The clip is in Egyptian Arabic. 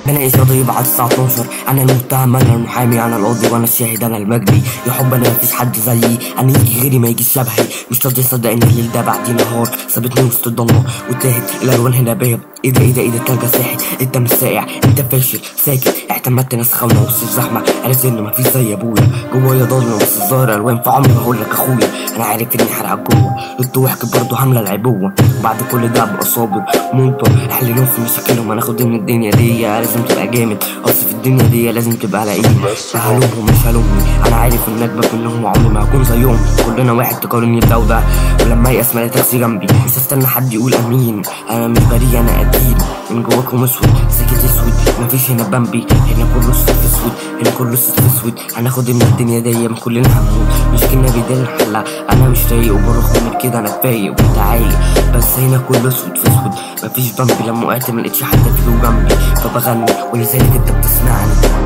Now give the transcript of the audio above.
بناقش قضية بعد الساعة 12 أنا المتهم أنا المحامي أنا القاضي وأنا الشاهد أنا المجدي يا حب أنا مفيش حد زيي أنا يجي غيري ما يجيش شبهي مش راضي أصدق إن الليل ده بعديه نهار سابتني وسط الضلمة وتاهت الألوان هنا باب ايه ده ايه ده ايه ده التلجة ساحت انت مش ساقع انت فاشل ساكت اعتمدت ناس خونة وسط الزحمة عرفت ان مفيش زي ابويا جوايا ضلمة بس الظاهر الوان في عمري بقول لك اخويا انا عارف اني حرقك جوه الضحك برضه عاملة العبوة بعد كل ده ابقى صابر منطق احللهم في مشاكلهم انا اخد من الدنيا دي لازم تبقى جامد اصل في الدنيا دي لازم تبقى لئيم هلومهم مش هلومني انا عارف ان اكبر منهم وعمري ما هكون زيهم كلنا واحد تقارني بده وده ولما يأس ما تاكسي جنبي مش هستنى حد يقول امين انا مش بريء انا قتيل من جواكم اسود ساكت اسود مفيش هنا بامبي هنا كله صوت اسود هنا كله صوت اسود هناخد من الدنيا دي من كلنا هنموت مش كنا بيدل الحلة انا مش رايق وبرغم من كده انا فايق وانت عايق بس هنا كله اسود في اسود مفيش بامبي لما وقعت ملقتش حد فيه جنبي فبغني ولذلك انت بتسمعني